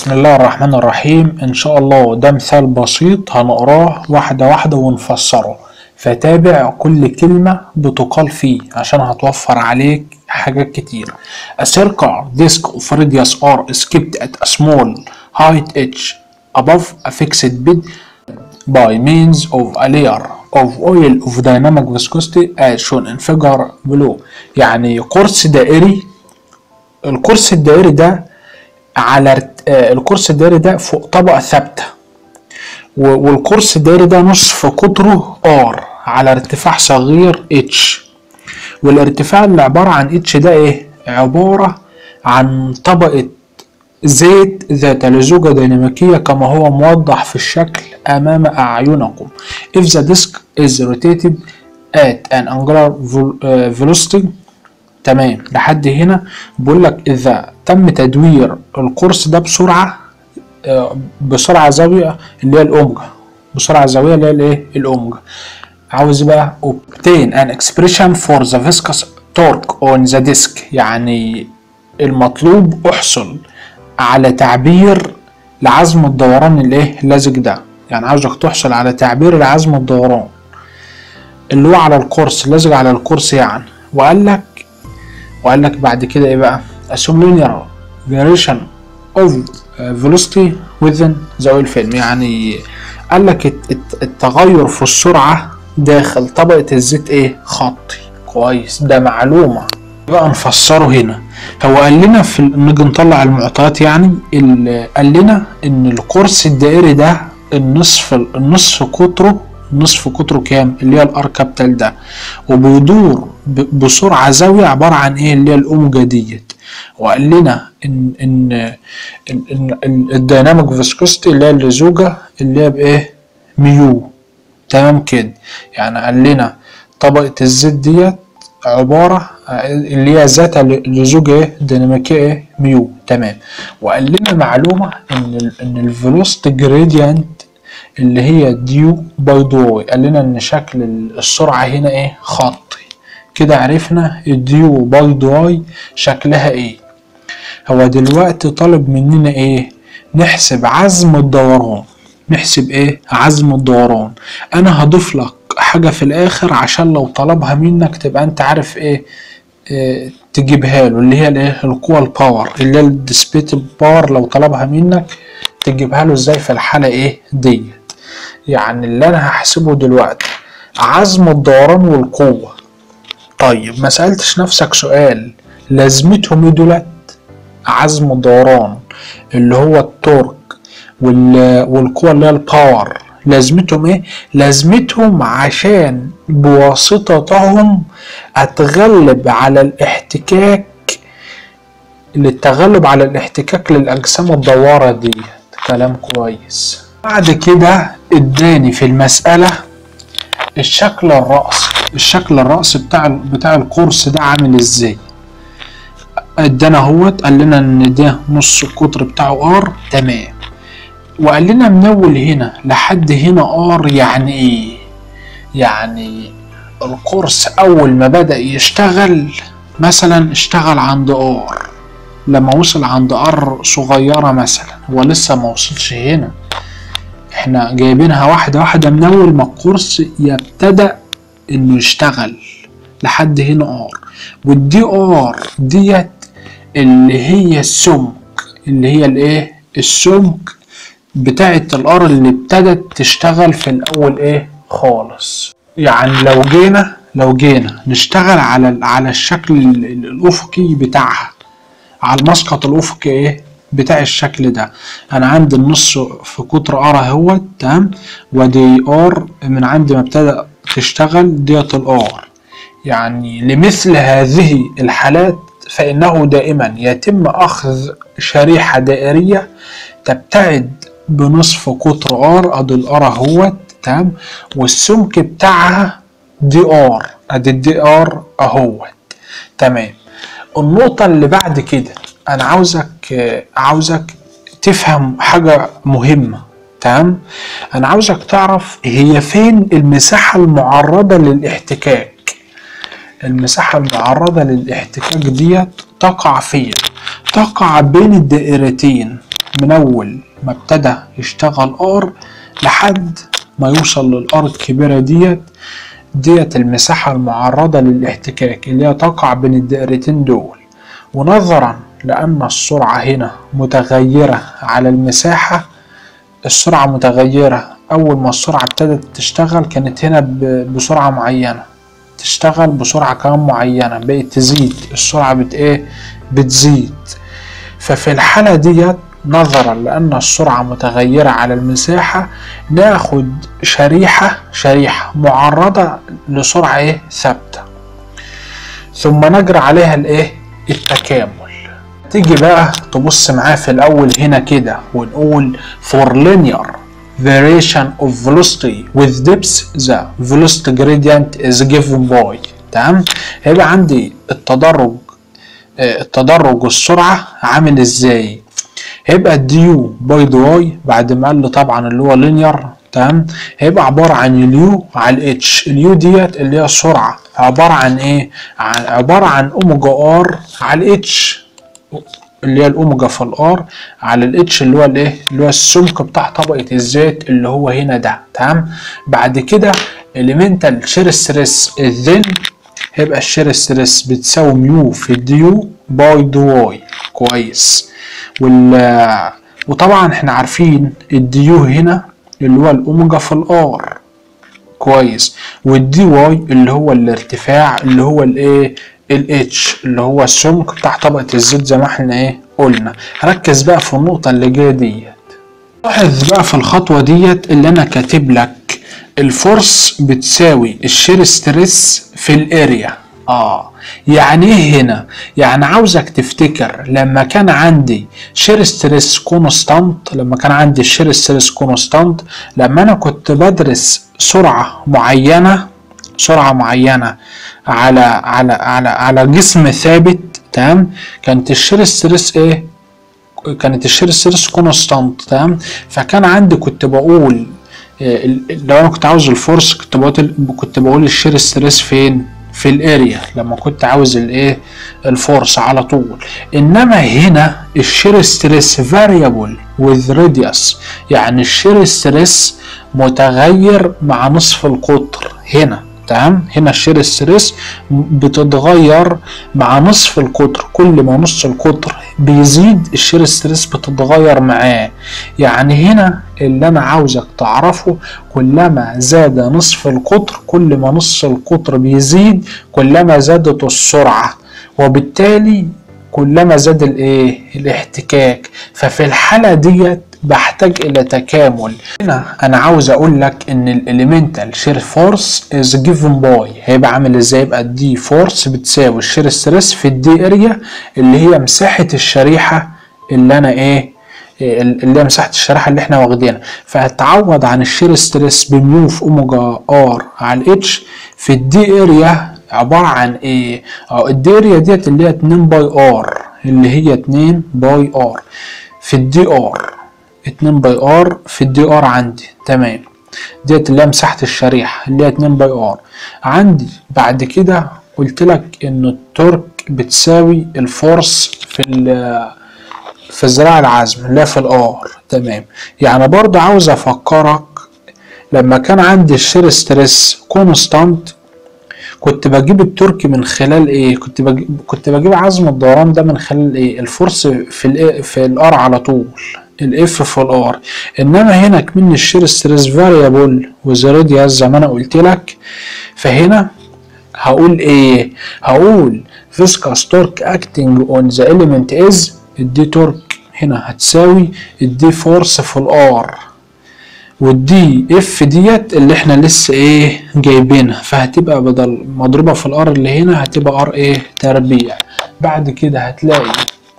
بسم الله الرحمن الرحيم إن شاء الله ده مثال بسيط هنقراه واحدة واحدة ونفسره فتابع كل كلمة بتقال فيه عشان هتوفر عليك حاجات كتير A circular disk of radius r is kept at a small height h above a fixed bed by means of a layer of oil of dynamic viscosity as shown in figure below يعني قرص دائري القرص الدائري ده على ارت- آه، القرص الدائري ده فوق طبقة ثابتة و- والقرص الدائري ده نصف قطره R على ارتفاع صغير H والارتفاع اللي عبارة عن H ده ايه؟ عبارة عن طبقة زيت ذات لزوجة ديناميكية كما هو موضح في الشكل أمام أعينكم. If the disk is rotated at an angular vel- آه، velocity تمام لحد هنا بقول لك إذا تم تدوير القرص ده بسرعة آه، بسرعة زاوية اللي هي الأوميجا بسرعة زاوية اللي هي الإيه؟ الأوميجا عاوز بقى obtain an expression for the viscous torque on the disk يعني المطلوب احصل على تعبير لعزم الدوران الايه لازق ده يعني عاوزك تحصل على تعبير لعزم الدوران اللي هو على القرص لازق على القرص يعني وقال لك وقال لك بعد كده ايه بقى assume linear variation of velocity within the oil film يعني قال لك الت- الت- التغير في السرعة داخل طبقة الزيت ايه خطي كويس ده معلومة بقى نفسره هنا هو قال لنا في ال- نيجي نطلع المعطيات يعني ال- قال لنا ان القرص الدائري ده النصف النصف قطره نصف قطره كام اللي هي الار كابيتال ده وبيدور ب- بسرعه زاويه عباره عن ايه اللي هي الاوميجا ديت وقال لنا ان ان ان, إن إن الديناميك فيسكوستي اللي هي اللزوجه اللي هي بايه ميو تمام كده يعني قال لنا طبقه الزيت ديت عباره اللي هي ذاتها لزوجة ايه ديناميكية ايه ميو تمام وقال لنا معلومة ان ال ان الفيلوسيتي جريدينت اللي هي ديو باي دو واي قال لنا ان شكل ال- السرعة هنا ايه خطي كده عرفنا الديو باي دو واي شكلها ايه هو دلوقتي طالب مننا ايه نحسب عزم الدوران نحسب ايه عزم الدوران انا هضيف لك حاجة في الاخر عشان لو طلبها منك تبقى انت عارف ايه, إيه تجيبها له اللي هي الايه القوة الباور اللي هي الديسبيتد باور لو طلبها منك تجيبها له ازاي في الحالة ايه ديت يعني اللي انا هحسبه دلوقتي عزم الدوران والقوة طيب ما سألتش نفسك سؤال لازمتهم ايه دولت عزم الدوران اللي هو التورك وال- والقوة اللي هي الباور لازمتهم ايه؟ لازمتهم عشان بواسطتهم اتغلب على الاحتكاك للتغلب على الاحتكاك للأجسام الدوارة دي كلام كويس بعد كده اداني في المسألة الشكل الرأسي الشكل الرأسي بتاع بتاع القرص ده عامل ازاي ادانا اهوت قال لنا ان ده نص القطر بتاعه ار تمام وقال لنا من اول هنا لحد هنا ار يعني ايه يعني القرص اول ما بدأ يشتغل مثلا اشتغل عند ار لما وصل عند ار صغيرة مثلا هو لسه ما وصلش هنا احنا جايبينها واحدة واحدة من اول ما القرص يبتدأ انه يشتغل لحد هنا ار والدي ار ديت اللي هي السمك اللي هي الايه السمك بتاعت الار اللي ابتدت تشتغل في الاول ايه خالص يعني لو جينا لو جينا نشتغل على ال- على الشكل ال- ال- الافقي بتاعها على المسقط الافقي ايه بتاع الشكل ده انا عندي النص في قطر ار اهوت تمام ودي ار من عند ما ابتدى تشتغل ديت الار يعني لمثل هذه الحالات فإنه دائما يتم أخذ شريحة دائرية تبتعد بنصف قطر ار ادي الار اهوت تمام والسمك بتاعها دي ار ادي الدي ار اهوت تمام النقطة اللي بعد كده انا عاوزك آه، عاوزك تفهم حاجة مهمة تمام انا عاوزك تعرف هي فين المساحة المعرضة للاحتكاك المساحة المعرضة للاحتكاك ديت تقع فين تقع بين الدائرتين من اول ما ابتدى يشتغل ار لحد ما يوصل للار الكبيرة ديت ديت المساحة المعرضة للاحتكاك اللي هي تقع بين الدائرتين دول ونظرا لأن السرعة هنا متغيرة على المساحة السرعة متغيرة أول ما السرعة ابتدت تشتغل كانت هنا ب- بسرعة معينة تشتغل بسرعة كمان معينة بقت تزيد السرعة بت إيه بتزيد ففي الحالة ديت نظرا لأن السرعة متغيرة على المساحة ناخد شريحة شريحة معرضة لسرعة إيه ثابتة ثم نجري عليها الإيه التكامل تيجي بقى تبص معاه في الأول هنا كده ونقول for linear variation of velocity with depth the velocity gradient is given by تمام هيبقى عندي التدرج آه، التدرج السرعة عامل ازاي هيبقى الديو باي دي واي بعد ما قال لي طبعا اللي هو لينير تمام هيبقى عبارة عن اليو على الاتش اليو ديت اللي هي السرعة عبارة عن ايه عن عبارة عن اوميجا ار على الاتش اللي هي الاوميجا في الار على الاتش اللي هو الايه اللي هو السمك بتاع طبقه الزيت اللي هو هنا ده تمام بعد كده اليمنتال شير ستريس الذن هيبقى الشير ستريس بتساوي ميو في الديو باي دي واي كويس وال وطبعا احنا عارفين الديو هنا اللي هو الاوميجا في الار كويس والدي واي اللي هو الارتفاع اللي هو الايه الاتش اللي هو السمك بتاع طبقة الزيت زي ما احنا ايه قلنا ركز بقى في النقطة اللي جاية ديت لاحظ بقى في الخطوة ديت اللي انا كاتب لك الفورس بتساوي الشير ستريس في الاريا اه يعني ايه هنا يعني عاوزك تفتكر لما كان عندي شير ستريس كونستانت لما كان عندي الشير ستريس كونستانت لما انا كنت بدرس سرعة معينة سرعة معينة على على على على جسم ثابت تمام كانت الشير ستريس ايه كانت الشير ستريس كونستانت تمام فكان عندي كنت بقول إيه، ال- لو انا كنت عاوز الفورس كنت بقول كنت بقول الشير ستريس فين في الاريا لما كنت عاوز الايه الفورس على طول انما هنا الشير ستريس فاريبل with radius يعني الشير ستريس متغير مع نصف القطر هنا تمام هنا الشير ستريس بتتغير مع نصف القطر كل ما نص القطر بيزيد الشير ستريس بتتغير معاه يعني هنا اللي انا عاوزك تعرفه كلما زاد نصف القطر كل ما نص القطر بيزيد كلما زادت السرعة وبالتالي كلما زاد الايه الاحتكاك ففي الحالة ديت بحتاج الى تكامل هنا انا عاوز اقول لك ان الاليمنتال شير فورس از جيفن باي هيبقى عامل ازاي يبقى الدي فورس بتساوي الشير ستريس في الدي اريا اللي هي مساحة الشريحة اللي انا ايه اللي هي مساحة الشريحة اللي احنا واخدينها فهتعوض عن الشير ستريس بميو في اوميجا ار على الاتش في الدي اريا عبارة عن ايه؟ اه الدي اريا ديت اللي هي 2 باي ار اللي هي 2 باي ار في الدي ار 2 باي ار في الدي ار عندي تمام ديت اللي هي مساحة الشريحة اللي هي 2 باي ار عندي بعد كده قلت لك ان التورك بتساوي الفورس في ال في الذراع العزم اللي هي في الار تمام يعني برضه عاوز افكرك لما كان عندي الشير ستريس كونستانت كنت بجيب الترك من خلال ايه كنت بجيب كنت بجيب عزم الدوران ده من خلال ايه الفورس في ال في الار على طول الاف في الار انما هنا كمان الشير ستريس فاريبل وزريدياس زي ما انا قلت لك فهنا هقول ايه هقول فيسكاس تورك اكتنج اون ذا element از الدي تورك هنا هتساوي الدي فورس في الار والدي اف ديت اللي احنا لسه ايه جايبينها فهتبقى بدل مضروبة في الار اللي هنا هتبقى ار ايه تربيع بعد كده هتلاقي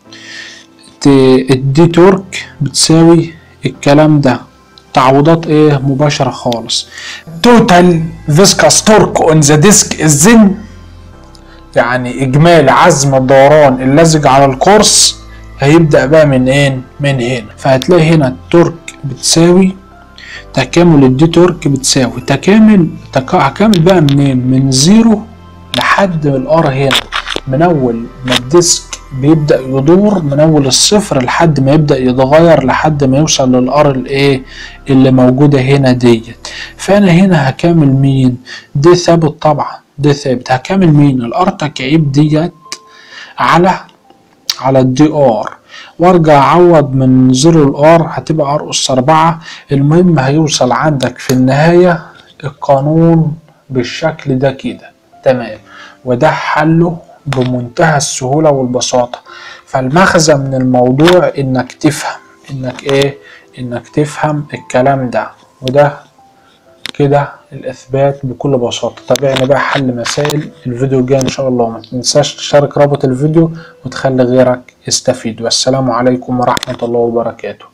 الدي تورك بتساوي الكلام ده تعويضات ايه مباشرة خالص توتال فيسكاس تورك اون ذا ديسك الزن يعني اجمالي عزم الدوران اللزج على القرص هيبدأ بقى من ايه من هنا فهتلاقي هنا التورك بتساوي تكامل الدي تورك بتساوي تكامل تك... هكامل بقى منين من زيرو لحد الار هنا من اول ما الديسك بيبدأ يدور من أول الصفر لحد ما يبدأ يتغير لحد ما يوصل للار الايه اللي موجودة هنا ديت فأنا هنا هكامل مين دي ثابت طبعا دي ثابت هكامل مين الار تكعيب ديت على على الدي ار وارجع اعوض من زيرو الار هتبقى ار اس اربعة المهم هيوصل عندك في النهاية القانون بالشكل ده كده تمام وده حله بمنتهى السهولة والبساطة فالمغزى من الموضوع انك تفهم انك ايه انك تفهم الكلام ده وده كده الاثبات بكل بساطة تابعني بقى حل مسائل الفيديو الجاي ان شاء الله ما تنساش تشارك رابط الفيديو وتخلي غيرك يستفيد والسلام عليكم ورحمة الله وبركاته